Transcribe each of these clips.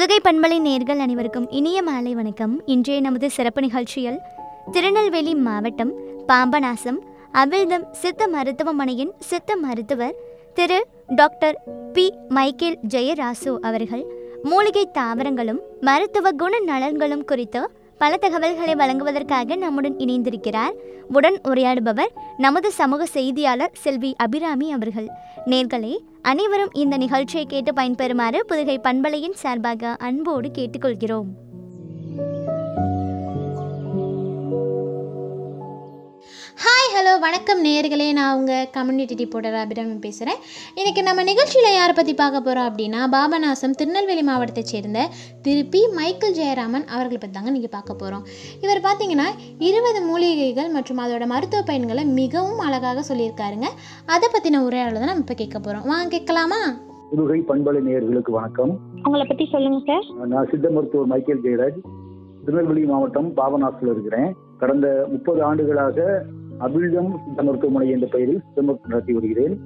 புதுகை பண்பலை நேர்கள் அனைவருக்கும் இனிய மாலை வணக்கம் இன்றைய நமது சிறப்பு நிகழ்ச்சியில் திருநெல்வேலி மாவட்டம் பாம்பநாசம் அவிழ்தம் சித்த மருத்துவமனையின் சித்த மருத்துவர் திரு டாக்டர் பி மைக்கேல் ஜெயராசு அவர்கள் மூலிகை தாவரங்களும் மருத்துவ குண நலன்களும் குறித்து பல தகவல்களை வழங்குவதற்காக நம்முடன் இணைந்திருக்கிறார் உடன் உரையாடுபவர் நமது சமூக செய்தியாளர் செல்வி அபிராமி அவர்கள் நேர்களே அனைவரும் இந்த நிகழ்ச்சியை கேட்டு பயன்பெறுமாறு புதுகை பண்பலையின் சார்பாக அன்போடு கேட்டுக்கொள்கிறோம் ஹாய் ஹலோ வணக்கம் நேயர்களே நான் உங்கள் கம்யூனிட்டி ரிப்போர்ட்டர் அபிராமி பேசுகிறேன் இன்றைக்கி நம்ம நிகழ்ச்சியில் யாரை பற்றி பார்க்க போகிறோம் அப்படின்னா பாபநாசம் திருநெல்வேலி மாவட்டத்தை சேர்ந்த திரு பி மைக்கேல் ஜெயராமன் அவர்களை பற்றி தாங்க நீங்கள் பார்க்க போகிறோம் இவர் பார்த்தீங்கன்னா இருபது மூலிகைகள் மற்றும் அதோட மருத்துவ பயன்களை மிகவும் அழகாக சொல்லியிருக்காருங்க அதை பற்றின உரையாடலை தான் நம்ம இப்போ கேட்க போகிறோம் வாங்க கேட்கலாமா புதுகை பண்பலை நேயர்களுக்கு வணக்கம் உங்களை பற்றி சொல்லுங்கள் சார் நான் சித்த மருத்துவர் மைக்கேல் ஜெயராஜ் திருநெல்வேலி மாவட்டம் பாபநாசில் இருக்கிறேன் கடந்த முப்பது ஆண்டுகளாக அபிழ்தம் சித்த மருத்துவமனை என்ற பெயரில் சித்த மருத்துவம் நடத்தி வருகிறேன்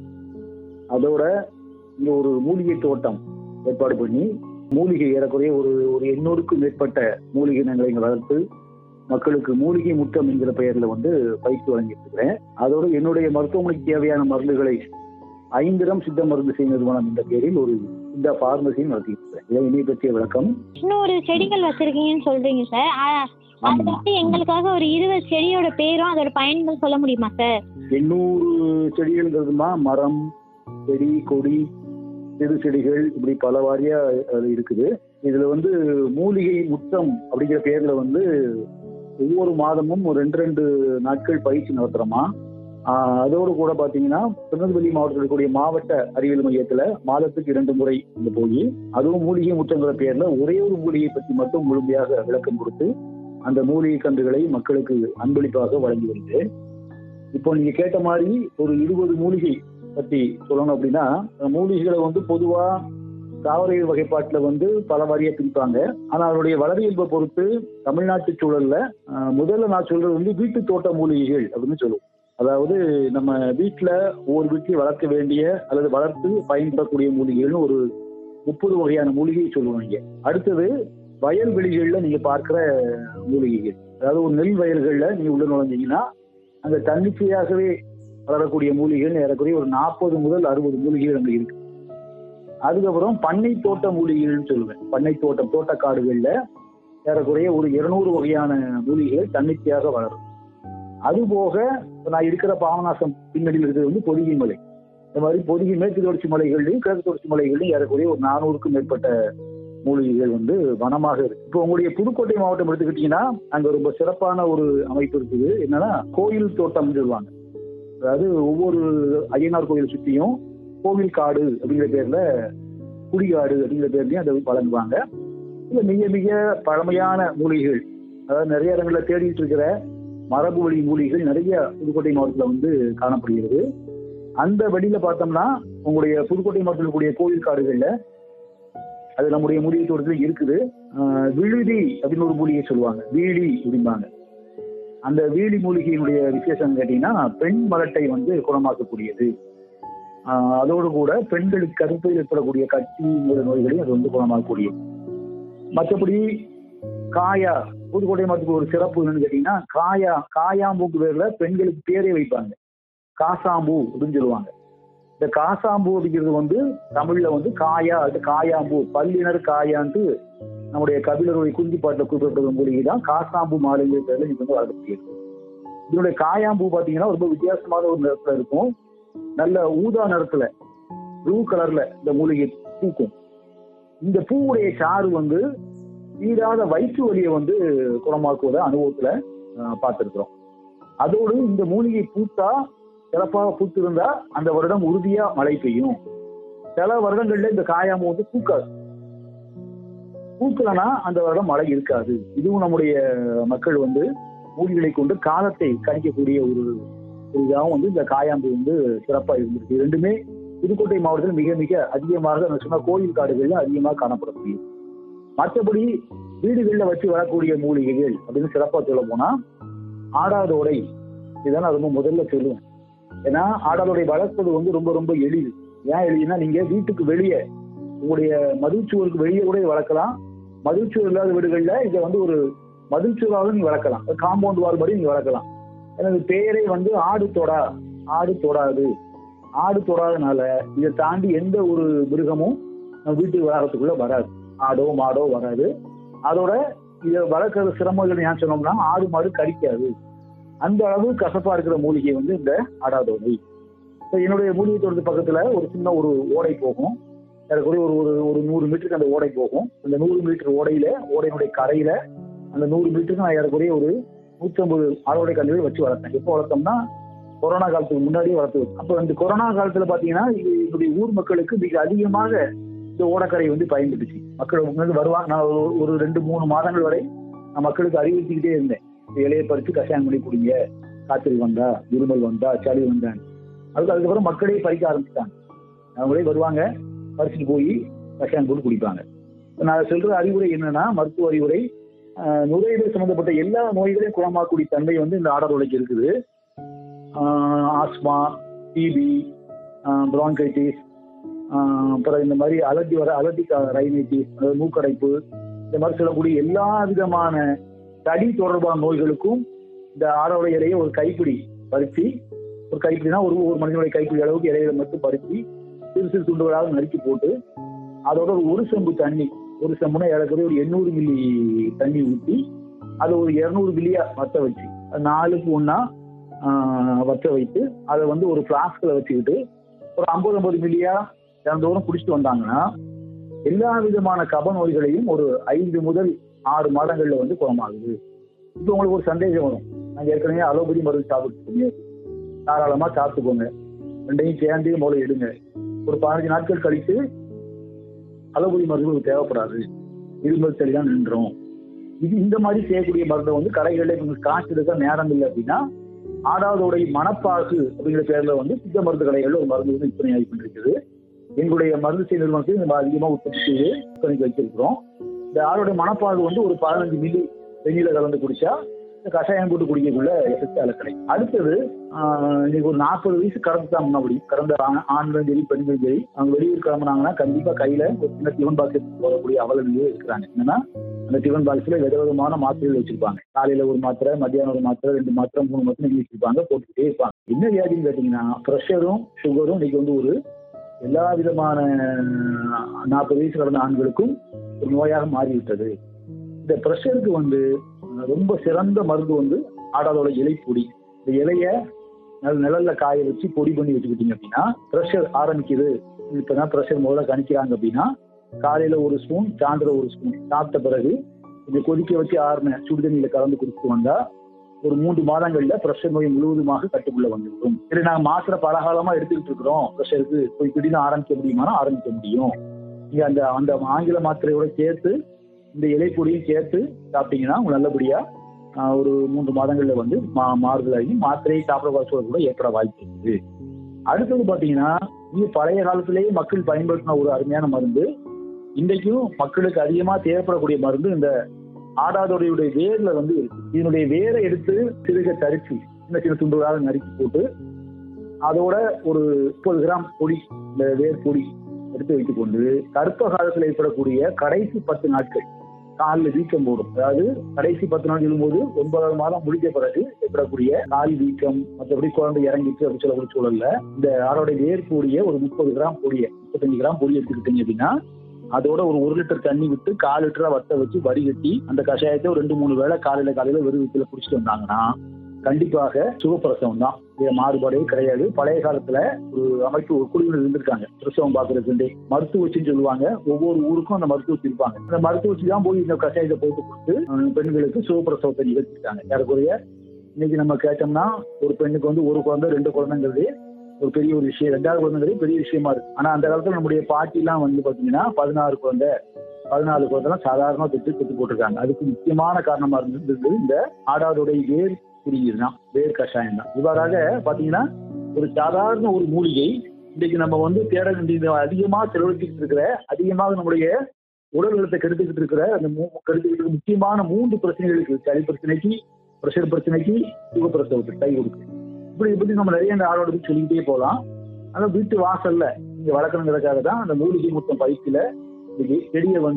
அதோட இங்க ஒரு மூலிகை தோட்டம் ஏற்பாடு பண்ணி மூலிகை ஏறக்குறைய ஒரு ஒரு எண்ணூறுக்கும் மேற்பட்ட மூலிகை இனங்களை இங்க வளர்த்து மக்களுக்கு மூலிகை முத்தம் என்கிற பெயர்ல வந்து பயிற்சி வழங்கிட்டு இருக்கிறேன் அதோட என்னுடைய மருத்துவமனைக்கு தேவையான மருந்துகளை ஐந்திரம் சித்த மருந்து செய் நிறுவனம் என்ற பெயரில் ஒரு இந்த பார்மசியும் நடத்திட்டு இருக்கிறேன் இதை இணைய பற்றிய விளக்கம் இன்னொரு செடிகள் வச்சிருக்கீங்கன்னு சொல்றீங்க சார் ஆ- அது ஆமா. வந்து எங்களுக்காக ஒரு இருபது செடியோட பேரும் அதோட பயன்கள் சொல்ல முடியுமா சார் எண்ணூறு செடிகள்ங்கிறதுமா மரம் செடி கொடி சிறு செடிகள் இப்படி பல வாரியா அது இருக்குது இதுல வந்து மூலிகை முத்தம் அப்படிங்கிற பேர்ல வந்து ஒவ்வொரு மாதமும் ஒரு ரெண்டு ரெண்டு நாட்கள் பயிற்சி நடத்துறோமா ஆஹ் அதோடு கூட பாத்தீங்கன்னா திருநெல்வேலி மாவட்டத்தில் இருக்கக்கூடிய மாவட்ட அறிவியல் மையத்துல மாதத்துக்கு இரண்டு முறை இங்க போய் அதுவும் மூலிகை முத்தங்கிற பேர்ல ஒரே ஒரு மூலிகை பற்றி மட்டும் முழுமையாக விளக்கம் கொடுத்து அந்த மூலிகை கன்றுகளை மக்களுக்கு அன்பளிப்பாக வழங்கி வருகிறேன் இப்போ நீங்க கேட்ட மாதிரி ஒரு இருபது மூலிகை பத்தி சொல்லணும் அப்படின்னா அந்த மூலிகைகளை வந்து பொதுவா தாவரவியல் வகைப்பாட்டுல வந்து பல வாரியா பிரிப்பாங்க ஆனா அதனுடைய வளரியல்பை பொறுத்து தமிழ்நாட்டு சூழல்ல ஆஹ், முதல்ல நான் சொல்றது வந்து வீட்டு தோட்ட மூலிகைகள் அப்படின்னு சொல்லுவோம் அதாவது நம்ம வீட்டுல ஒவ்வொரு வீட்லயும் வளர்க்க வேண்டிய அல்லது வளர்த்து பயன்படக்கூடிய மூலிகைகள்னு ஒரு முப்பது வகையான மூலிகையை சொல்லுவோம் இங்க அடுத்தது வயல்வெளிகள்ல நீங்க பார்க்கிற மூலிகைகள் அதாவது ஒரு நெல் வயல்கள்ல நீங்க உள்ள நுழைஞ்சீங்கன்னா அங்க தன்னிச்சையாகவே வளரக்கூடிய மூலிகைகள் ஏறக்குறைய ஒரு நாற்பது முதல் அறுபது மூலிகைகள் அங்க இருக்கு அதுக்கப்புறம் பண்ணை தோட்ட மூலிகைகள்னு சொல்லுவேன் பண்ணை தோட்டம் தோட்டக்காடுகள்ல ஏறக்குறைய ஒரு இருநூறு வகையான மூலிகைகள் தன்னிச்சையாக வளரும் அது போக இப்ப நான் இருக்கிற பாவநாசம் பின்னணியில் இருக்கிறது வந்து பொதிகை மலை இந்த மாதிரி பொதிகை மேற்கு தொடர்ச்சி மலைகள்லையும் கிழக்கு தொடர்ச்சி மலைகள்லையும் ஏறக்குறைய ஒரு நானூறுக்கும் மேற்பட்ட மூலிகைகள் வந்து வனமாக இருக்கு இப்போ உங்களுடைய புதுக்கோட்டை மாவட்டம் எடுத்துக்கிட்டீங்கன்னா அங்க ரொம்ப சிறப்பான ஒரு அமைப்பு இருக்குது என்னன்னா கோயில் தோட்டம் சொல்லுவாங்க அதாவது ஒவ்வொரு ஐயனார் கோயில் சுற்றியும் கோவில் காடு அப்படிங்கிற பேர்ல குடிகாடு அப்படிங்கிற பேர்லயும் அதை வழங்குவாங்க இது மிக மிக பழமையான மூலிகைகள் அதாவது நிறைய இடங்கள்ல தேடிட்டு இருக்கிற மரபு வழி மூலிகைகள் நிறைய புதுக்கோட்டை மாவட்டத்தில் வந்து காணப்படுகிறது அந்த வழியில பார்த்தோம்னா உங்களுடைய புதுக்கோட்டை மாவட்டத்தில் இருக்கக்கூடிய கோவில் காடுகள்ல அது நம்முடைய மூலிகை தோட்டத்தில் இருக்குது ஆஹ் விழுதி அப்படின்னு ஒரு மூலிகை சொல்லுவாங்க வீழி அப்படிம்பாங்க அந்த வீழி மூலிகையினுடைய விசேஷம் கேட்டீங்கன்னா பெண் மலட்டை வந்து குணமாக்கக்கூடியது ஆஹ் அதோடு கூட பெண்களுக்கு கருப்பையில் ஏற்படக்கூடிய கட்டி முதல் நோய்களையும் அது வந்து குணமாக்கக்கூடியது மற்றபடி காயா புதுக்கோட்டை மாவட்டத்துக்கு ஒரு சிறப்பு என்னன்னு கேட்டீங்கன்னா காயா காயாம்பூக்கு பேர்ல பெண்களுக்கு பேரே வைப்பாங்க காசாம்பூ அப்படின்னு சொல்லுவாங்க இந்த காசாம்பூ அப்படிங்கிறது வந்து தமிழ்ல வந்து காயா அது காயாம்பூ பல்லினர் காயான்ட்டு நம்முடைய கபிலருடைய குஞ்சி பாட்டில் குறிப்பிட்ட மூலிகை தான் காசாம்பூ மாலைங்கிற பேர்ல இது வந்து வளர்க்கக்கூடியது இதனுடைய காயாம்பூ பாத்தீங்கன்னா ரொம்ப வித்தியாசமான ஒரு நிறத்துல இருக்கும் நல்ல ஊதா நிறத்துல ப்ளூ கலர்ல இந்த மூலிகை பூக்கும் இந்த பூவுடைய சாறு வந்து தீராத வயிற்று வலியை வந்து குணமாக்குவத அனுபவத்துல பார்த்துருக்குறோம் அதோடு இந்த மூலிகை பூத்தா சிறப்பாக பூத்திருந்தா அந்த வருடம் உறுதியா மழை பெய்யும் சில வருடங்கள்ல இந்த காயாம வந்து பூக்காது பூக்கலனா அந்த வருடம் மழை இருக்காது இதுவும் நம்முடைய மக்கள் வந்து மூலிகளை கொண்டு காலத்தை கணிக்கக்கூடிய ஒரு ஒரு இதாகவும் வந்து இந்த காயாம்பு வந்து சிறப்பா இருந்திருக்கு ரெண்டுமே புதுக்கோட்டை மாவட்டத்தில் மிக மிக அதிகமாக நான் சொன்ன கோயில் காடுகள்ல அதிகமாக காணப்படக்கூடியது மற்றபடி வீடுகளில் வச்சு வரக்கூடிய மூலிகைகள் அப்படின்னு சிறப்பா சொல்ல போனா ஆடாதோடை இதுதான் நான் ரொம்ப முதல்ல சொல்லுவேன் ஏன்னா ஆடாதோடை வளர்ப்பது வந்து ரொம்ப ரொம்ப எளிது ஏன் எளிதுன்னா நீங்க வீட்டுக்கு வெளியே உங்களுடைய மதுச்சுவருக்கு வெளியே கூட இதை வளர்க்கலாம் மதில் சுவர் இல்லாத வீடுகள்ல இதை வந்து ஒரு மதில் சுவராக நீங்க வளர்க்கலாம் காம்பவுண்ட் வால் படி நீங்க வளர்க்கலாம் எனது பெயரே வந்து ஆடு தொடா ஆடு தொடாது ஆடு தொடாதனால இதை தாண்டி எந்த ஒரு மிருகமும் நம்ம வீட்டு வளாகத்துக்குள்ள வராது ஆடோ மாடோ வராது அதோட இதை வளர்க்கறது சிரமங்கள் ஏன் சொன்னோம்னா ஆடு மாடு கடிக்காது அந்த அளவு கசப்பா இருக்கிற மூலிகை வந்து இந்த ஆடாதோடை இப்போ என்னுடைய மூலிகை தோட்டத்து பக்கத்துல ஒரு சின்ன ஒரு ஓடை போகும் ஏறக்குறைய ஒரு ஒரு ஒரு நூறு மீட்டருக்கு அந்த ஓடை போகும் அந்த நூறு மீட்டர் ஓடையில ஓடையினுடைய கரையில அந்த நூறு மீட்டருக்கு நான் ஏறக்குறைய ஒரு நூற்றம்பது ஆடோடை கல்விகள் வச்சு வளர்த்தேன் எப்போ வளர்த்தோம்னா கொரோனா காலத்துக்கு முன்னாடியே வளர்த்து அப்போ இந்த கொரோனா காலத்துல பாத்தீங்கன்னா இது என்னுடைய ஊர் மக்களுக்கு மிக அதிகமாக இந்த ஓடக்கரை வந்து பயன்பட்டுச்சு மக்கள் வந்து வருவாங்க நான் ஒரு- ஒரு ரெண்டு மூணு மாதங்கள் வரை நான் மக்களுக்கு அறிவுறுத்திக்கிட்டே இருந்தேன் இந்த இலையை பறித்து கஷாயம் பண்ணி குடிங்க காய்ச்சல் வந்தா இருமல் வந்தா சளி வந்தாங்க அதுக்கு அதுக்கப்புறம் மக்களே பறிக்க ஆரம்பிச்சிட்டாங்க அவங்களே வருவாங்க பறிச்சுட்டு போய் கஷாயம் போட்டு குடிப்பாங்க நான் சொல்ற அறிவுரை என்னன்னா மருத்துவ அறிவுரை ஆஹ், நுரையீரல் சம்பந்தப்பட்ட எல்லா நோய்களையும் குணமாக்கக்கூடிய தன்மை வந்து இந்த ஆடர் உலைக்கு இருக்குது ஆஹ், ஆஸ்மா டிபி பிராங்கைட்டிஸ் அப்புறம் இந்த மாதிரி அலர்ஜி வர அலர்ஜிக் ரைனைட்டிஸ் அதாவது மூக்கடைப்பு இந்த மாதிரி சொல்லக்கூடிய எல்லா விதமான தடி தொடர்பான நோய்களுக்கும் இந்த ஆடோட இலையை ஒரு கைப்பிடி பறிச்சு ஒரு கைப்பிடினா ஒரு ஒரு மனிதனுடைய கைப்பிடி அளவுக்கு இலையில மட்டும் பறிச்சு சிறு சிறு துண்டுகளாக நறுக்கி போட்டு அதோட ஒரு ஒரு செம்பு தண்ணி ஒரு செம்புனா ஏறக்குறைய ஒரு எண்ணூறு மில்லி தண்ணி ஊற்றி அதை ஒரு இருநூறு மில்லியா வத்த வச்சு அது நாலுக்கு ஒன்னா வத்த வைத்து அதை வந்து ஒரு ஃப்ளாஸ்கில் வச்சுக்கிட்டு ஒரு ஐம்பது ஐம்பது மில்லியா தினந்தோறும் குடிச்சிட்டு வந்தாங்கன்னா எல்லா விதமான கப நோய்களையும் ஒரு ஐந்து முதல் ஆறு மாதங்கள்ல வந்து குணமாகுது இப்போ உங்களுக்கு ஒரு சந்தேகம் வரும் நாங்கள் ஏற்கனவே அலோபதி மருந்து சாப்பிட்டு தாராளமா சாப்பிட்டுக்கோங்க ரெண்டையும் சேர்ந்து முதல்ல எடுங்க ஒரு பதினஞ்சு நாட்கள் கழித்து அலோபதி மருந்து உங்களுக்கு தேவைப்படாது இருமல் சளி தான் நின்றோம் இது இந்த மாதிரி செய்யக்கூடிய மருந்தை வந்து கடைகளில் உங்களுக்கு காசு எடுக்க நேரம் இல்லை அப்படின்னா ஆடாதோடைய மணப்பாகு அப்படிங்கிற பேர்ல வந்து சித்த மருந்து கடைகள்ல ஒரு மருந்து வந்து விற்பனை ஆகி கொண்டிருக்குது எங்களுடைய மருந்து செய்ய நிறுவனத்தில் நம்ம அதிகமாக உற்பத்தி செய்து விற்பனைக்கு வச்சிருக்கிறோம் இந்த ஆடோட மணப்பாகு வந்து ஒரு பதினஞ்சு மில்லி வெந்நில கலந்து குடிச்சா இந்த கஷாயம் போட்டு குடிக்கக்குள்ள எஃபெக்ட் அதில் கிடைக்கும் அடுத்தது ஆஹ், இன்னைக்கு ஒரு நாற்பது வயசு கடந்துட்டா முன்னாடி கடந்த ஆண்- ஆண்களும் சரி பெண்களும் சரி அவங்க வெளியூர் கிளம்புனாங்கன்னா கண்டிப்பா கையில ஒரு சின்ன டிஃபன் பாக்ஸ் எடுத்து போகக்கூடிய அவலநிலையே இருக்கிறாங்க என்னன்னா அந்த டிஃபன் பாக்ஸ்ல விதவிதமான மாத்திரைகள் வச்சிருப்பாங்க காலையில ஒரு மாத்திரை மத்தியானம் ஒரு மாத்திரை ரெண்டு மாத்திரை மூணு மாத்திரை எழுதி வச்சிருப்பாங்க போட்டுக்கிட்டே இருப்பாங்க என்ன வியாதின்னு கேட்டீங்கன்னா ப்ரெஷரும் சுகரும் இன்னைக்கு வந்து ஒரு எல்லா விதமான நாற்பது வயசு கடந்த ஆண்களுக்கும் ஒரு நோயாக மாறிவிட்டது இந்த ப்ரெஷருக்கு வந்து அஹ், ரொம்ப சிறந்த மருந்து வந்து ஆடாதோட இலைப்பொடி இந்த இலைய நல்ல நிழல்ல காய வச்சு பொடி பண்ணி வச்சுக்கிட்டீங்க அப்படின்னா ப்ரெஷர் ஆரம்பிக்குது இப்பதான் ப்ரெஷர் முதல்ல கணிக்கிறாங்க அப்படின்னா காலையில ஒரு ஸ்பூன் சாயந்தரம் ஒரு ஸ்பூன் சாப்பிட்ட பிறகு கொஞ்சம் கொதிக்க வச்சு ஆறுன சுடு தண்ணியில கலந்து குடிச்சிட்டு வந்தா ஒரு மூன்று மாதங்கள்ல ப்ரெஷர் நோய் முழுவதுமாக கட்டுக்குள்ள வந்துவிடும் சரி நாங்க மாத்திரை பல காலமா எடுத்துக்கிட்டு இருக்கிறோம் ப்ரெஷருக்கு போய் திடீர்னு ஆரம்பிக்க முடியுமானா ஆரம்பிக்க முடியும் நீங்க அந்த அந்த ஆங்கில மாத்திரையோட சேர்த்து இந்த இலைப்பொடியும் சேர்த்து சாப்பிட்டீங்கன்னா உங்களுக்கு நல்லபடியா ஆஹ், ஒரு மூன்று மாதங்கள்ல வந்து மா மாறுதலாகி மாத்திரையை சாப்பிட சூழல் கூட ஏற்பட வாய்ப்பு இருக்குது அடுத்தது பாத்தீங்கன்னா இது பழைய காலத்திலேயே மக்கள் பயன்படுத்தின ஒரு அருமையான மருந்து இன்றைக்கும் மக்களுக்கு அதிகமா தேவைப்படக்கூடிய மருந்து இந்த ஆடாதோடையுடைய வேர்ல வந்து இருக்கு இதனுடைய வேரை எடுத்து சிறுக தரிச்சு சின்ன சின்ன துண்டுகளாக நறுக்கி போட்டு அதோட ஒரு முப்பது கிராம் பொடி இந்த வேர் பொடி எடுத்து வைத்துக்கொண்டு கர்ப்ப காலத்தில் ஏற்படக்கூடிய கடைசி பத்து நாட்கள் காலில் வீக்கம் போடும் அதாவது கடைசி பத்து நாள் சொல்லும்போது ஒன்பதாவது மாதம் முடிஞ்ச பிறகு ஏற்படக்கூடிய கால் வீக்கம் மற்றபடி குழந்தை இறங்கிட்டு அப்படி சொல்லக்கூடிய சூழல்ல இந்த ஆடோட வேர் பொடியை ஒரு முப்பது கிராம் பொடியை முப்பத்தஞ்சு கிராம் பொடி எடுத்துக்கிட்டீங்க அப்படின்னா அதோட ஒரு ஒரு லிட்டர் தண்ணி விட்டு கால் லிட்டரா வத்த வச்சு வடிகட்டி அந்த கஷாயத்தை ஒரு ரெண்டு மூணு வேளை காலையில காலையில வெறும் வீட்டுல குடிச்சிட்டு வந்தாங்கன்னா கண்டிப்பாக சுகப்பிரசவம் தான் இது மாறுபாடே கிடையாது பழைய காலத்துல ஒரு அமைப்பு ஒரு குழுவினர் இருந்திருக்காங்க பிரசவம் பாக்குறதுக்கு மருத்துவ வச்சுன்னு சொல்லுவாங்க ஒவ்வொரு ஊருக்கும் அந்த மருத்துவ வச்சு இருப்பாங்க அந்த மருத்துவ வச்சு தான் போய் இந்த கஷாயத்தை போட்டு கொடுத்து அஹ், பெண்களுக்கு சுகப்பிரசவத்தை நிகழ்த்திட்டாங்க ஏறக்குறைய இன்னைக்கு நம்ம கேட்டோம்னா ஒரு பெண்ணுக்கு வந்து ஒரு குழந்தை ரெண்டு குழந்தைங்கிறது ஒரு பெரிய ஒரு விஷயம் ரெண்டாவது குழந்தைங்கிறது பெரிய விஷயமா இருக்கு ஆனா அந்த காலத்துல நம்முடைய பாட்டிலாம் வந்து பாத்தீங்கன்னா பதினாறு குழந்தை பதினாலு குழந்தைலாம் சாதாரணமா பெற்று பெற்று போட்டிருக்காங்க அதுக்கு முக்கியமான காரணமா இருந்தது இந்த ஆடாதோடைய வேர் குடிநீர் தான் வேர் கஷாயம் தான் இவ்வாறாக பாத்தீங்கன்னா ஒரு சாதாரண ஒரு மூலிகை இன்னைக்கு நம்ம வந்து தேட வேண்டியது அதிகமா செலவழிச்சுட்டு இருக்கிற அதிகமாக நம்முடைய உடல் நலத்தை கெடுத்துக்கிட்டு இருக்கிற அந்த மூ- கெடுத்துக்கிட்டு இருக்க முக்கியமான மூன்று பிரச்சனைகளுக்கு சளி பிரச்சனைக்கு பிரஷர் பிரச்சனைக்கு சுகப்பிரசவத்துக்கு கை கொடுக்கு இப்படி இப்படி நம்ம நிறைய இந்த ஆளோட பத்தி சொல்லிக்கிட்டே போகலாம் ஆனா வீட்டு வாசல்ல இங்க வளர்க்கணுங்கிறதுக்காக தான் அந்த மூலிகை முத்தம் பயிற்சியில இன்னைக்கு செடியை வந்து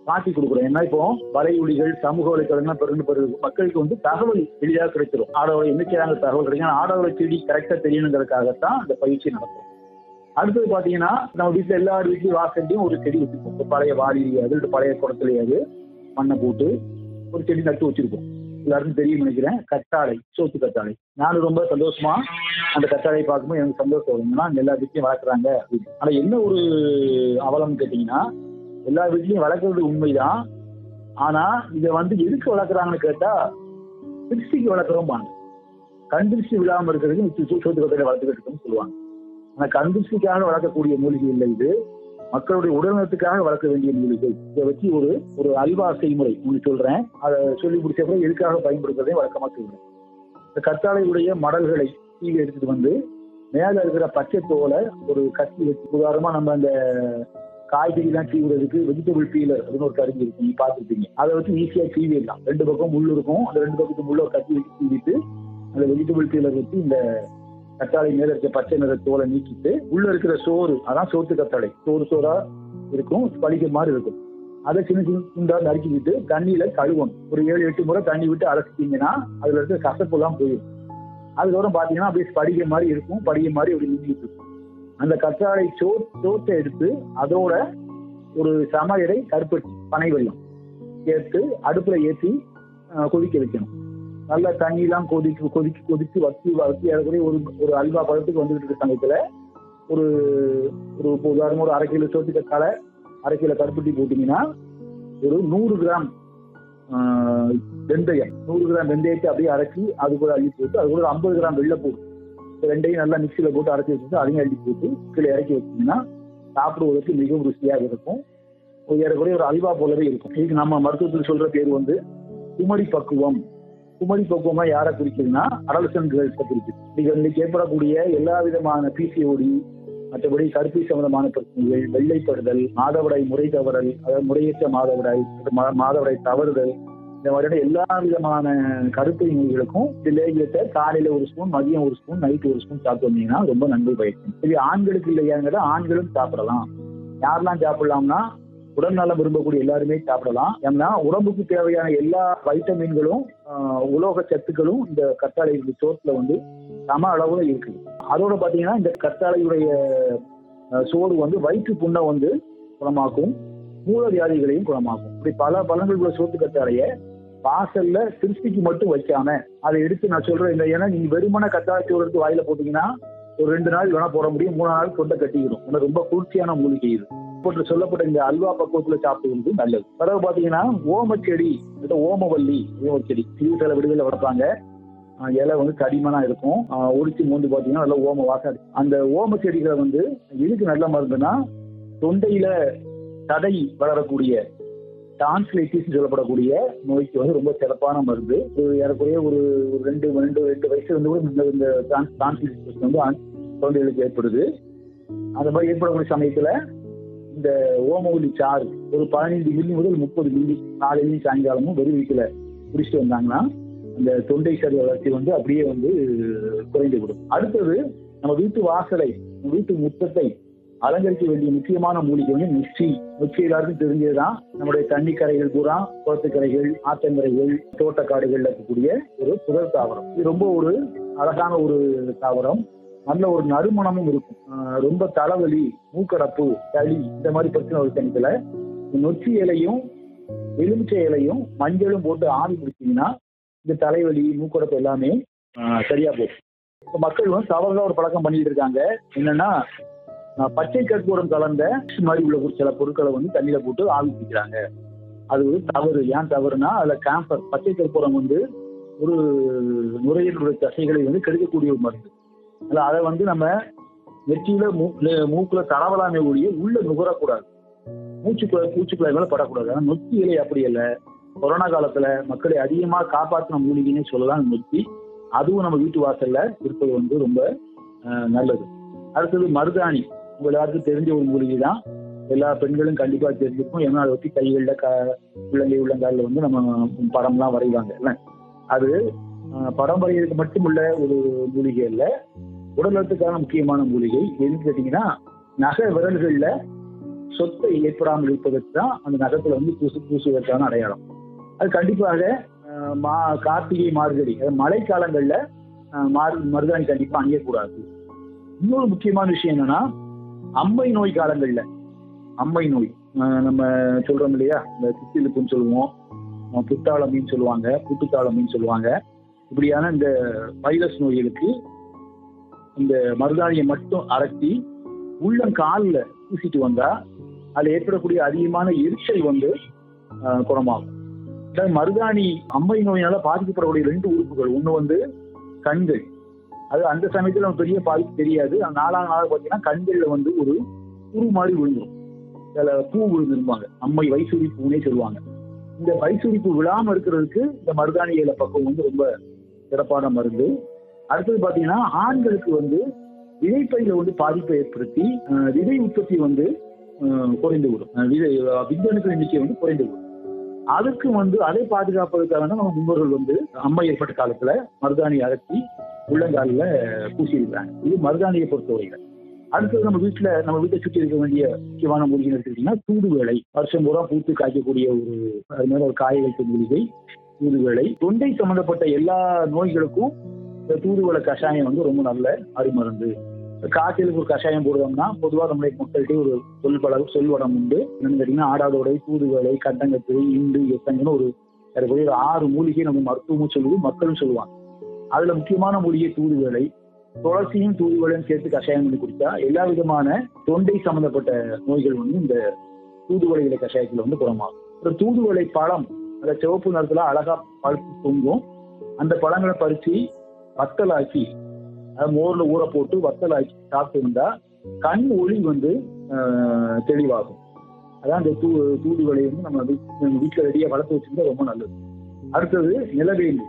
மாற்றி கொடுக்குறோம் ஏன்னா இப்போ வலையொலிகள் சமூக வலைத்தளங்கள் பிறகு பிறகு மக்களுக்கு வந்து தகவல் எளிதாக கிடைச்சிடும் ஆடோட என்ன செய்யறாங்க தகவல் கிடைக்கும் ஆனா ஆடோட செடி கரெக்டா தெரியணுங்கிறதுக்காகத்தான் இந்த பயிற்சி நடத்தும் அடுத்தது பாத்தீங்கன்னா நம்ம வீட்டுல எல்லார் வீட்லயும் வாசல்லையும் ஒரு செடி வச்சிருப்போம் ஒரு பழைய வாடிலையாவது இல்லை பழைய குடத்துலையாவது மண்ணை போட்டு ஒரு செடி நட்டு வச்சிருப்போம் எல்லாருக்கும் தெரியும் நினைக்கிறேன் கத்தாழை சோத்து கத்தாழை நானும் ரொம்ப சந்தோஷமா அந்த கத்தாழை பார்க்கும்போது எனக்கு சந்தோஷம் வரும்னா எல்லா வீட்லயும் வளர்க்குறாங்க அப்படின்னு ஆனா என்ன ஒரு அவலம் கேட்டீங்கன்னா எல்லா வீட்லயும் வளர்க்கறது உண்மைதான் ஆனா இதை வந்து எதுக்கு வளர்க்குறாங்கன்னு கேட்டா திருஷ்டிக்கு வளர்க்குறோம் கண் திருஷ்டி விழாம இருக்கிறதுக்கு சோத்து கத்தாழை வளர்த்துக்கிட்டு இருக்குன்னு சொல்லுவாங்க ஆனா கண் திருஷ்டிக்காக வளர்க்கக்கூடிய மூலிகை இல்லை இது மக்களுடைய உடல்நலத்துக்காக வளர்க்க வேண்டிய மூலிகை இதை வச்சு ஒரு ஒரு அல்வா செய்முறை உங்களுக்கு சொல்றேன் அதை சொல்லி முடிச்ச பிறகு எதுக்காக பயன்படுத்துறதே வழக்கமா சொல்றேன் இந்த கத்தாழையுடைய மடல்களை கீழே எடுத்துட்டு வந்து மேல இருக்கிற பச்சை தோலை ஒரு கத்தி வச்சு உதாரணமா நம்ம அந்த காய்கறிலாம் சீவுறதுக்கு வெஜிடபிள் பீலர் அப்படின்னு ஒரு கருவி இருக்கும் நீங்க பார்த்துருப்பீங்க அதை வச்சு ஈஸியா சீவிடலாம் ரெண்டு பக்கம் முள் இருக்கும் அந்த ரெண்டு பக்கத்து முள்ள ஒரு கத்தி வச்சு சீவிட்டு அந்த வெஜிடபிள் பீலர் வச்சு இந்த கத்தாழை மேல இருக்க பச்சை நிற தோலை நீக்கிட்டு உள்ள இருக்கிற சோறு அதான் சோத்து கத்தாழை சோறு சோறா இருக்கும் பழிக்க மாதிரி இருக்கும் அதை சின்ன சின்ன துண்டா நறுக்கிக்கிட்டு தண்ணியில கழுவணும் ஒரு ஏழு எட்டு முறை தண்ணி விட்டு அலசிட்டீங்கன்னா அதுல இருக்க கசப்புலாம் போயிடும் அதுக்கப்புறம் பாத்தீங்கன்னா அப்படியே படிக்க மாதிரி இருக்கும் படிக்க மாதிரி அப்படி நின்றுட்டு இருக்கும் அந்த கத்தாழை சோ சோத்தை எடுத்து அதோட ஒரு சம எடை கருப்பட்டி பனை வெல்லம் சேர்த்து அடுப்புல ஏற்றி அஹ், கொதிக்க வைக்கணும் நல்லா தண்ணியெல்லாம் கொதிக்கு கொதிச்சு கொதிச்சு வத்தி வத்தி ஏறக்குறைய ஒரு ஒரு அல்வா பழத்துக்கு வந்துகிட்டு இருக்க சமயத்துல ஒரு ஒரு இப்போ உதாரணமா ஒரு அரை கிலோ சோத்துக்க தலை அரை கிலோ கருப்பட்டி போட்டீங்கன்னா ஒரு நூறு கிராம் ஆஹ், வெந்தயம் நூறு கிராம் வெந்தயத்தை அப்படியே அரைச்சி அது கூட அள்ளி போட்டு அது கூட ஒரு ஐம்பது கிராம் வெள்ளை இந்த ரெண்டையும் நல்லா மிக்சியில போட்டு அரைச்சி வச்சுட்டு அதையும் அள்ளி போட்டு கீழே இறக்கி வச்சீங்கன்னா சாப்பிடுவதற்கு மிகவும் ருசியாக இருக்கும் ஒரு ஏறக்குறைய ஒரு அல்வா போலவே இருக்கும் இதுக்கு நம்ம மருத்துவத்தில் சொல்ற பேர் வந்து குமரி பக்குவம் குமரி பக்குவமா யாரை குறிக்குதுன்னா அடலசன் கேர்ள்ஸை குறிக்குது நீங்க இன்னைக்கு ஏற்படக்கூடிய எல்லா விதமான பிசிஓடி மற்றபடி கருப்பை சம்பந்தமான பிரச்சனைகள் வெள்ளைப்படுதல் மாதவிடாய் முறை தவறல் அதாவது முறையற்ற மாதவிடாய் மா- மாதவிடாய் தவறுதல் இந்த மாதிரியான எல்லா விதமான கருப்பை நோய்களுக்கும் இந்த லேகியத்தை காலையில ஒரு ஸ்பூன் மதியம் ஒரு ஸ்பூன் நைட்டு ஒரு ஸ்பூன் சாப்பிட்டு வந்தீங்கன்னா ரொம்ப நன்மை பயக்கும் இது ஆண்களுக்கு இல்லையாங்கிறத ஆண்களும் சாப்பிடலாம் யாரெல்லாம் சாப்பிடலாம்னா உடல் நலம் விரும்பக்கூடிய எல்லாருமே சாப்பிடலாம் ஏன்னா உடம்புக்கு தேவையான எல்லா வைட்டமின்களும் ஆஹ், உலோக சத்துக்களும் இந்த கத்தாழை சோத்துல வந்து சம அளவுல இருக்குது அதோட பாத்தீங்கன்னா இந்த கத்தாழையுடைய அஹ், சோறு வந்து வயிற்று புண்ணை வந்து குணமாக்கும் மூல வியாதிகளையும் குணமாக்கும் இப்படி பல பலன்கள் உள்ள சோத்து கத்தாழைய வாசல்ல திருஷ்டிக்கு மட்டும் வைக்காம அதை எடுத்து நான் சொல்றேன் இந்த ஏன்னா நீங்க வெறுமன கத்தாழை சோறு எடுத்து வாயில போட்டீங்கன்னா ஒரு ரெண்டு நாள் வேணா போட முடியும் மூணு நாள் தொண்டை கட்டிக்கிறோம் ஏன்னா ரொம்ப குளிர்ச்சியான மூலிகை இது போட்டு சொல்லப்பட்ட இந்த அல்வா பக்குவத்துல சாப்பிடுவது நல்லது பிறகு பாத்தீங்கன்னா ஓமச்செடி இல்ல ஓமவல்லி ஓமச்செடி சில விடுதலை வளர்ப்பாங்க ஆஹ் இலை வந்து தடிமனா இருக்கும் ஆஹ் ஒடிச்சு மூந்து பாத்தீங்கன்னா நல்ல ஓம வாசம் அடிக்கும். அந்த ஓம செடிகளை வந்து எதுக்கு நல்ல மருந்துன்னா தொண்டையில தடை வளரக்கூடிய டான்ஸ்லைட்டிஸ் சொல்லப்படக்கூடிய நோய்க்கு வந்து ரொம்ப சிறப்பான மருந்து ஒரு ஏறக்குறைய ஒரு ஒரு ரெண்டு ரெண்டு ரெண்டு வயசுல இருந்து கூட இந்த இந்த டான்ஸ்லைட்டிஸ் வந்து ஆண் குழந்தைகளுக்கு ஏற்படுது அந்த மாதிரி ஏற்படக்கூடிய சமயத்துல இந்த ஓமவல்லி சாறு ஒரு பதினைந்து மில்லி முதல் முப்பது மில்லி காலையிலையும் சாயங்காலமும் வெறும் வீட்டில் குடிச்சிட்டு வந்தாங்கன்னா அந்த தொண்டை சரி வளர்ச்சி வந்து அப்படியே வந்து குறைந்து விடும் அடுத்தது நம்ம வீட்டு வாசலை நம்ம வீட்டு முத்தத்தை அலங்கரிக்க வேண்டிய முக்கியமான மூலிகை வந்து நொச்சி நொச்சி எல்லாருக்கும் தெரிஞ்சதுதான் நம்முடைய தண்ணி கரைகள் பூரா குளத்துக்கரைகள் ஆற்றங்கரைகள் தோட்டக்காடுகள்ல இருக்கக்கூடிய ஒரு புதர் தாவரம் இது ரொம்ப ஒரு அழகான ஒரு தாவரம் நல்ல ஒரு நறுமணமும் இருக்கும் ஆஹ் ரொம்ப தலைவலி மூக்கடப்பு சளி இந்த மாதிரி பிரச்சனை ஒரு சமயத்துல நொச்சி இலையும் எலுமிச்சை இலையும் மஞ்சளும் போட்டு ஆவி பிடிச்சீங்கன்னா இந்த தலைவலி மூக்கடப்பு எல்லாமே ஆஹ் சரியா போகும் இப்ப மக்கள் வந்து தவறுதான் ஒரு பழக்கம் பண்ணிட்டு இருக்காங்க என்னன்னா ஆஹ் பச்சை கற்பூரம் கலந்த juice மாதிரி உள்ள ஒரு சில பொருட்களை வந்து தண்ணியில போட்டு ஆவி பிடிக்கிறாங்க அது ஒரு தவறு ஏன் தவறுனா அதுல கேம்பர் பச்சை கற்பூரம் வந்து ஒரு நுரையீரலுடைய தசைகளை வந்து கெடுக்கக்கூடிய ஒரு மருந்து அதனால அதை வந்து நம்ம நெற்றியில மூக்குல மூக்குல தடவலாமே ஒழிய உள்ள நுகரக்கூடாது மூச்சுக்குழாய் பூச்சுக்குழாய் மேல படக்கூடாது ஆனா நொச்சி இலை அப்படி இல்லை கொரோனா காலத்துல மக்களை அதிகமா காப்பாற்றின மூலிகைன்னு சொல்லலாம் நொச்சி அதுவும் நம்ம வீட்டு வாசல்ல இருப்பது வந்து ரொம்ப அஹ், நல்லது அடுத்தது மருதாணி உங்க எல்லாருக்கும் தெரிஞ்ச ஒரு மூலிகை தான் எல்லா பெண்களும் கண்டிப்பா தெரிஞ்சிருக்கும் ஏன்னா அதை வச்சு கைகள்ல க உள்ளங்கை உள்ளங்காலில் வந்து நம்ம படம்லாம் வரைவாங்க இல்ல அது அஹ், படம் வரைகிறதுக்கு மட்டுமுள்ள ஒரு மூலிகை இல்லை உடல் நலத்துக்கான முக்கியமான மூலிகை எதுன்னு கேட்டீங்கன்னா நகை விரல்கள்ல சொத்தை ஏற்படாமல் இருப்பதற்கு தான் அந்த நகத்துல வந்து பூசு பூசுவதற்கான அடையாளம் அது கண்டிப்பாக அஹ், மா கார்த்திகை மார்கழி அதாவது மழை காலங்கள்ல அஹ், மார் மருதாணி கண்டிப்பா அணியக்கூடாது இன்னொரு முக்கியமான விஷயம் என்னன்னா அம்மை நோய் காலங்கள்ல அம்மை நோய் அஹ், நம்ம சொல்றோம் இல்லையா இந்த சித்திலுப்புன்னு சொல்லுவோம் அஹ், புத்தாளமின்னு சொல்லுவாங்க புட்டுத்தாளமின்னு சொல்லுவாங்க இப்படியான இந்த வைரஸ் நோய்களுக்கு இந்த மருதாணியை மட்டும் அரைச்சி உள்ளங்காலில் பூசிட்டு வந்தா அதுல ஏற்படக்கூடிய அதிகமான எரிச்சல் வந்து அஹ், குணமாகும் அதாவது மருதாணி அம்மை நோயினால பாதிக்கப்படக்கூடிய ரெண்டு உறுப்புகள் ஒண்ணு வந்து கண்கள் அது அந்த சமயத்துல நமக்கு பெரிய பாதிப்பு தெரியாது அந்த நாலாம் நாள் பார்த்தீங்கன்னா கண்கள்ல வந்து ஒரு பூ மாதிரி விழுந்துரும் அதுல பூ விழுந்துருப்பாங்க அம்மை வைசூரி பூனே சொல்லுவாங்க இந்த வைசூரி பூ விழாம இருக்கிறதுக்கு இந்த மருதாணி இலை பக்கம் வந்து ரொம்ப சிறப்பான மருந்து அடுத்தது பாத்தீங்கன்னா ஆண்களுக்கு வந்து விதைப்பையில வந்து பாதிப்பை ஏற்படுத்தி அஹ், விதை உற்பத்தி வந்து அஹ், குறைந்து விடும் அஹ், விதை விந்தணுக்கள் எண்ணிக்கை வந்து குறைந்து விடும் அதுக்கு வந்து அதை பாதுகாப்பதற்காக தான் நம்ம முன்னோர்கள் வந்து அம்மை ஏற்பட்ட காலத்துல மருதாணி அரைச்சி உள்ளங்காலில் பூசியிருக்காங்க இது மருதாணியை பொறுத்தவரையில அடுத்தது நம்ம வீட்டுல நம்ம வீட்டை சுற்றி இருக்க வேண்டிய முக்கியமான மூலிகை எடுத்துக்கிட்டீங்கன்னா தூது வேலை வருஷம் பூரா பூத்து காய்க்கக்கூடிய ஒரு அது மேல ஒரு காய வைத்த மூலிகை தூது வேலை தொண்டை சம்பந்தப்பட்ட எல்லா நோய்களுக்கும் இந்த தூதுவளை கஷாயம் வந்து ரொம்ப நல்ல அருமருந்து காய்ச்சலுக்கு ஒரு கஷாயம் போடுறோம்னா பொதுவாக நம்முடைய மக்கள்கிட்ட ஒரு சொல் பல சொல்வடம் உண்டு என்னன்னு கேட்டீங்கன்னா ஆடாதோடை தூதுவளை கண்டங்கத்திரை இண்டு எத்தங்கன்னு ஒரு ஏறக்குறைய ஒரு ஆறு மூலிகை நம்ம மருத்துவமும் சொல்லுது மக்களும் சொல்லுவாங்க அதுல முக்கியமான மூலிகை தூதுவளை துளசியும் தூதுவளையும் சேர்த்து கஷாயம் பண்ணி குடிச்சா எல்லா விதமான தொண்டை சம்பந்தப்பட்ட நோய்கள் வந்து இந்த தூதுவளையில கஷாயத்துல வந்து குணமாகும் இந்த தூதுவளை பழம் அந்த சிவப்பு நிறத்துல அழகா பழுத்து தொங்கும் அந்த பழங்களை பறிச்சு வத்தலாக்கி அது மோர்ல ஊற போட்டு வத்தலாக்கி சாப்பிட்டு இருந்தா கண் ஒளி வந்து ஆஹ், தெளிவாகும் அதான் அந்த தூ தூதுவளை வந்து நம்ம வீட்- நம்ம வீட்டுல ரெடியா வளர்த்து வச்சிருந்தா ரொம்ப நல்லது அடுத்தது நிலவேலி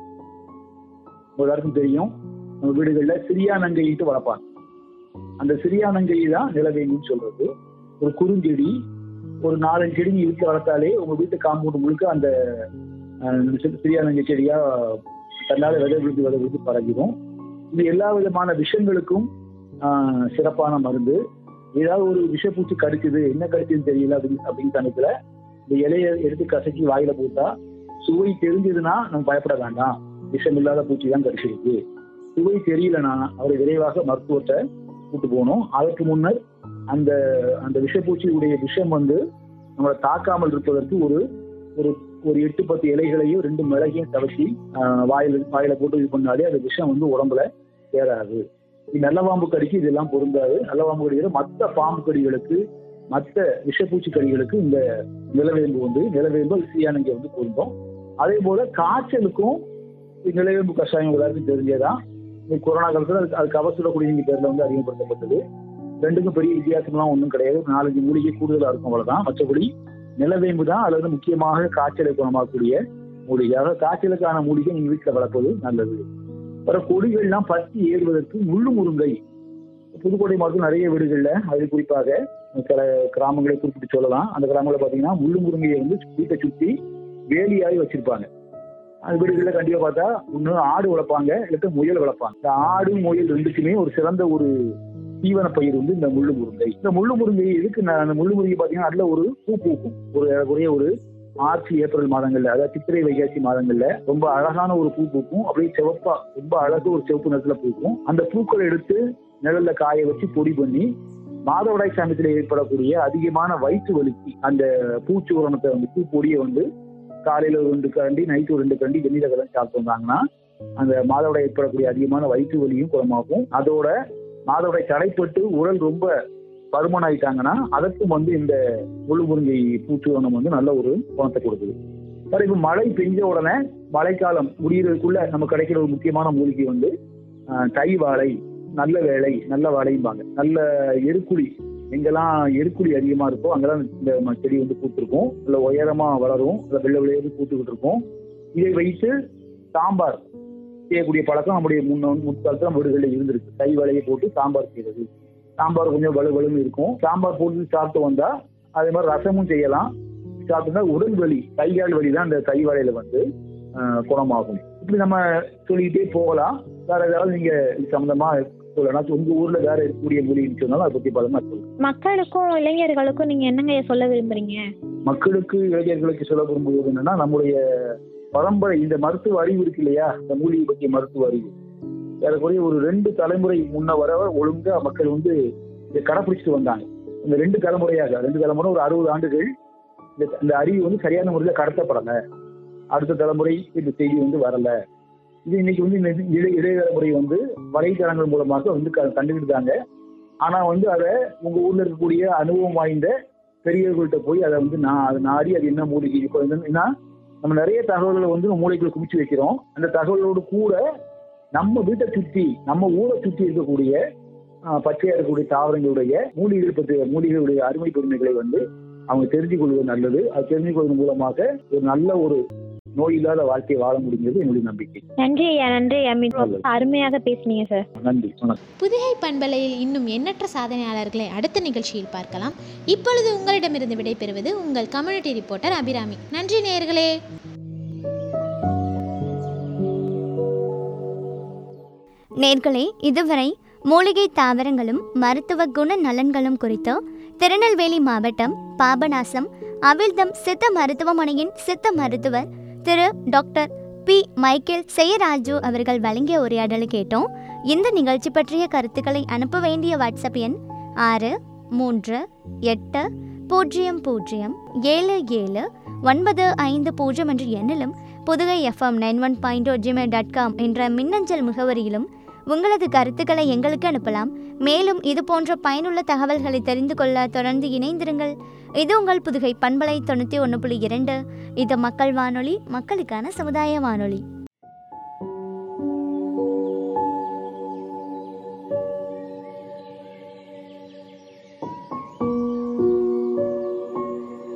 எல்லாருக்கும் தெரியும் நம்ம வீடுகள்ல சிறியா நங்கையிட்டு வளர்ப்பாங்க அந்த சிறியா நங்கை தான் நிலவேலின்னு சொல்றது ஒரு குறுஞ்செடி ஒரு நாலஞ்சு செடி நீங்க வீட்டுல வளர்த்தாலே உங்க வீட்டு காம்பவுண்ட் முழுக்க அந்த ஆஹ், சி- சிறியா நங்கை செடியா தன்னால விதை விழுந்து விதை விழுந்து பரவிடும் இது எல்லா விதமான விஷங்களுக்கும் ஆஹ், சிறப்பான மருந்து ஏதாவது ஒரு விஷப்பூச்சி கடிக்குது என்ன கடிக்குதுன்னு தெரியல அப்படின்னு அப்படின்னு சமயத்துல இந்த இலையை எடுத்து கசக்கி வாயில போட்டா சுவை தெரிஞ்சதுன்னா நம்ம பயப்பட வேண்டாம் விஷம் இல்லாத பூச்சி தான் கடிச்சிருக்கு சுவை தெரியலனா அவரை விரைவாக மருத்துவத்தை கூட்டு போகணும் அதற்கு முன்னர் அந்த அந்த விஷப்பூச்சியுடைய விஷம் வந்து நம்மளை தாக்காமல் இருப்பதற்கு ஒரு ஒரு ஒரு எட்டு பத்து இலைகளையும் ரெண்டு மிளகையும் தவசி வாயில வாயில போட்டு இது பண்ணாலே அந்த விஷம் வந்து உடம்புல சேராது இது நல்ல பாம்பு கடிக்கு இதெல்லாம் பொருந்தாது நல்ல பாம்பு கடிக்கிற மற்ற பாம்பு கடிகளுக்கு மற்ற விஷப்பூச்சி கடிகளுக்கு இந்த நிலவேம்பு வந்து நிலவேம்பு சீயானங்க வந்து பொருந்தும் அதே போல காய்ச்சலுக்கும் இந்த நிலவேம்பு கஷாயம் எல்லாருக்கும் தெரிஞ்சதான் இந்த கொரோனா காலத்துல அதுக்கு அது கவசுட குடிநீர் பேர்ல வந்து அறிமுகப்படுத்தப்பட்டது ரெண்டுக்கும் பெரிய வித்தியாசம்லாம் ஒன்றும் கிடையாது ஒரு நாலஞ்சு மூலிகை கூடுதலா இருக்கும் அவ்வளவுதான் மற்றபடி நிலவேம்பு தான் அல்லது முக்கியமாக காய்ச்சலை குணமாக்கக்கூடிய மூலிகை அதாவது காய்ச்சலுக்கான மூலிகை நீங்க வீட்டுல வளர்ப்பது நல்லது வர கொடிகள்லாம் பற்றி ஏறுவதற்கு முள்ளு முருங்கை புதுக்கோட்டை மாவட்டம் நிறைய வீடுகள்ல அது குறிப்பாக சில கிராமங்களை குறிப்பிட்டு சொல்லலாம் அந்த கிராமங்களை பாத்தீங்கன்னா முள்ளு முருங்கையை வந்து வீட்டை சுத்தி வேலியாகி வச்சிருப்பாங்க அந்த வீடுகளில் கண்டிப்பா பார்த்தா ஒண்ணு ஆடு வளர்ப்பாங்க இல்லாட்ட முயல் வளர்ப்பாங்க இந்த ஆடு முயல் ரெண்டுக்குமே ஒரு சிறந்த ஒரு தீவன பயிர் வந்து இந்த முள்ளு முருங்கை இந்த முள்ளு முருங்கை எதுக்கு நான் அந்த முள்ளு முருங்கை பாத்தீங்கன்னா நல்ல ஒரு பூ பூக்கும் ஒரு ஏறக்குறைய ஒரு மார்ச் ஏப்ரல் மாதங்கள்ல அதாவது சித்திரை வைகாசி மாதங்கள்ல ரொம்ப அழகான ஒரு பூ பூக்கும் அப்படியே சிவப்பா ரொம்ப அழகு ஒரு சிவப்பு நிறத்துல பூக்கும் அந்த பூக்களை எடுத்து நிழல்ல காய வச்சு பொடி பண்ணி மாதவிடாய் சமயத்தில் ஏற்படக்கூடிய அதிகமான வயிற்று வலிக்கு அந்த பூச்சி உரணத்தை வந்து பூ பொடியை வந்து காலையில ஒரு ரெண்டு கரண்டி நைட்டு ஒரு ரெண்டு கரண்டி வெந்நீர கலந்து சாப்பிட்டு வந்தாங்கன்னா அந்த மாதவிடாய் ஏற்படக்கூடிய அதிகமான வயிற்று வலியும் குணமாகும் அதோட மாதவிடாய் தடைப்பட்டு உடல் ரொம்ப பருமன் ஆயிட்டாங்கன்னா அதற்கும் வந்து இந்த முழு முருங்கை பூச்சுவனம் வந்து நல்ல ஒரு குணத்தை கொடுக்குது சார் இப்போ மழை பெஞ்ச உடனே மழைக்காலம் முடியறதுக்குள்ள நம்ம கிடைக்கிற ஒரு முக்கியமான மூலிகை வந்து ஆஹ், தை வாழை நல்ல வேலை நல்ல வாழைம்பாங்க நல்ல எருக்குழி எங்கெல்லாம் எருக்குழி அதிகமா இருக்கோ அங்கெல்லாம் இந்த ம- செடி வந்து பூத்திருக்கும் இல்ல உயரமா வளரும் இல்ல வெள்ளை வெளியே பூத்துக்கிட்டு இருக்கும் இதை வைத்து சாம்பார் செய்யக்கூடிய பழக்கம் நம்முடைய முன்ன முற்காலத்துல நம்ம வீடுகளில் இருந்திருக்கு தை வாழையை போட்டு சாம்பார் செய்யறது சாம்பார் கொஞ்சம் வலு வலுன்னு இருக்கும் சாம்பார் போட்டு சாப்பிட்டு வந்தா அதே மாதிரி ரசமும் செய்யலாம் சாப்பிட்டா உடல் வலி கை கால் வலி தான் இந்த கை வாழையில வந்து ஆஹ், குணமாகும் இப்படி நம்ம சொல்லிக்கிட்டே போகலாம் வேற ஏதாவது நீங்க இது சம்பந்தமா சொல்லலாம் உங்க ஊர்ல வேற இருக்கக்கூடிய மூலிகைன்னு சொன்னாலும் அதை பத்தி பலமா சொல்லுங்க மக்களுக்கும் இளைஞர்களுக்கும் நீங்க என்னங்க சொல்ல விரும்புறீங்க மக்களுக்கு இளைஞர்களுக்கு சொல்ல விரும்புவது என்னன்னா நம்முடைய பரம்பரை இந்த மருத்துவ அறிவு இருக்கு இல்லையா இந்த மூலிகை பற்றிய மருத்துவ அறிவு ஏறக்குறைய ஒரு ரெண்டு தலைமுறை முன்ன வர ஒழுங்கா மக்கள் வந்து இதை கடைப்பிடிச்சிட்டு வந்தாங்க இந்த ரெண்டு தலைமுறையாக ரெண்டு தலைமுறை ஒரு அறுபது ஆண்டுகள் இந்த இந்த அறிவு வந்து சரியான முறையில் கடத்தப்படலை அடுத்த தலைமுறை இந்த செய்தி வந்து வரல இது இன்னைக்கு வந்து இந்த இளைய இளைய தலைமுறை வந்து வலைத்தளங்கள் மூலமாக வந்து க- கண்டுக்கிட்டாங்க ஆனா வந்து அதை உங்க ஊர்ல இருக்கக்கூடிய அனுபவம் வாய்ந்த பெரியவர்கள்ட்ட போய் அதை வந்து நான் அதை நாடி அது என்ன மூலிகை இப்போ என்னன்னா நம்ம நிறைய தகவல்களை வந்து நம்ம மூளைக்குள்ள குமிச்சு வைக்கிறோம் அந்த தகவலோடு கூட நம்ம வீட்டை சுற்றி நம்ம ஊரை சுற்றி இருக்கக்கூடிய ஆஹ், பச்சையா இருக்கக்கூடிய தாவரங்களுடைய மூலிகைகள் பற்றிய மூலிகைகளுடைய அருமை பெருமைகளை வந்து அவங்க தெரிஞ்சு கொள்வது நல்லது அது தெரிஞ்சு கொள்வதன் மூலமாக ஒரு நல்ல ஒரு நோய் இல்லாத வாழ்க்கையை வாழ முடிஞ்சது என்னுடைய நம்பிக்கை நன்றி ஐயா நன்றி ஐயா மீ- நல்லது. அருமையாக பேசுனீங்க சார் நன்றி வணக்கம் புதுகை பண்பலையில் இன்னும் எண்ணற்ற சாதனையாளர்களை அடுத்த நிகழ்ச்சியில் பார்க்கலாம் இப்பொழுது உங்களிடமிருந்து விடைபெறுவது உங்கள் கம்யூனிட்டி ரிப்போர்ட்டர் அபிராமி நன்றி நேயர்களே நேர்களே இதுவரை மூலிகை தாவரங்களும் மருத்துவ குண நலன்களும் குறித்து திருநெல்வேலி மாவட்டம் பாபநாசம் அவிழ்தம் சித்த மருத்துவமனையின் சித்த மருத்துவர் திரு டாக்டர் பி மைக்கேல் செயராஜு அவர்கள் வழங்கிய உரையாடலை கேட்டோம் இந்த நிகழ்ச்சி பற்றிய கருத்துக்களை அனுப்ப வேண்டிய வாட்ஸ்அப் எண் ஆறு மூன்று எட்டு பூஜ்ஜியம் பூஜ்ஜியம் ஏழு ஏழு ஒன்பது ஐந்து பூஜ்ஜியம் என்ற எண்ணிலும் Pudugai FM nine one point gmail dot com என்ற மின்னஞ்சல் முகவரியிலும் உங்களது கருத்துக்களை எங்களுக்கு அனுப்பலாம் மேலும் இது போன்ற பயனுள்ள தகவல்களை தெரிந்து கொள்ள தொடர்ந்து இணைந்திருங்கள் இது உங்கள் புதுகை பண்பலை தொண்ணூற்றி ஒன்று புள்ளி இரண்டு இது மக்கள் வானொலி மக்களுக்கான சமுதாய வானொலி